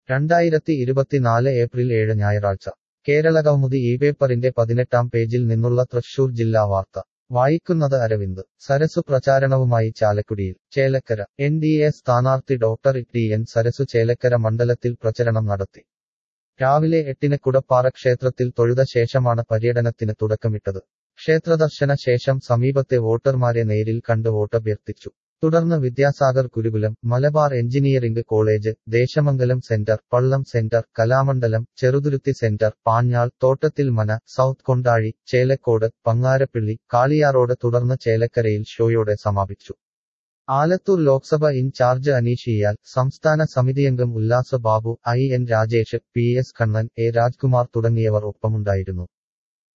രണ്ടായിരത്തി ഇരുപത്തിനാല് ഏപ്രിൽ ഏഴ് ഞായറാഴ്ച കേരളകൗമുദി ഈ പേപ്പറിന്റെ പതിനെട്ടാം പേജിൽ നിന്നുള്ള തൃശൂർ ജില്ലാ വാർത്ത വായിക്കുന്നത് അരവിന്ദ് സരസു പ്രചാരണവുമായി ചാലക്കുടിയിൽ ചേലക്കര എൻ ഡി എ സ്ഥാനാർത്ഥി doctor T N Sarasu Chelakkara മണ്ഡലത്തിൽ പ്രചരണം നടത്തി രാവിലെ എട്ടിന് കുടപ്പാറ ക്ഷേത്രത്തിൽ തൊഴുത ശേഷമാണ് പര്യടനത്തിന് തുടക്കമിട്ടത് ക്ഷേത്രദർശന ശേഷം സമീപത്തെ വോട്ടർമാരെ നേരിൽ കണ്ട് വോട്ടഭ്യർത്ഥിച്ചു തുടർന്ന് Vidyasagar Gurukulam Malabar engineering college Desamangalam centre Pallam centre Kalamandalam Cheruthuruthy centre Panjal തോട്ടത്തിൽ മന സൗത്ത് കൊണ്ടാഴി ചേലക്കോട് പങ്ങാരപ്പിള്ളി കാളിയാറോട് തുടർന്ന് ചേലക്കരയിൽ ഷോയോടെ സമാപിച്ചു ആലത്തൂർ ലോക്സഭ ഇൻചാർജ് അനീഷ് ഇയാൽ സംസ്ഥാന സമിതിയംഗം Ullas Babu I N Rajesh P S Kannan A Rajkumar തുടങ്ങിയവർ ഒപ്പമുണ്ടായിരുന്നു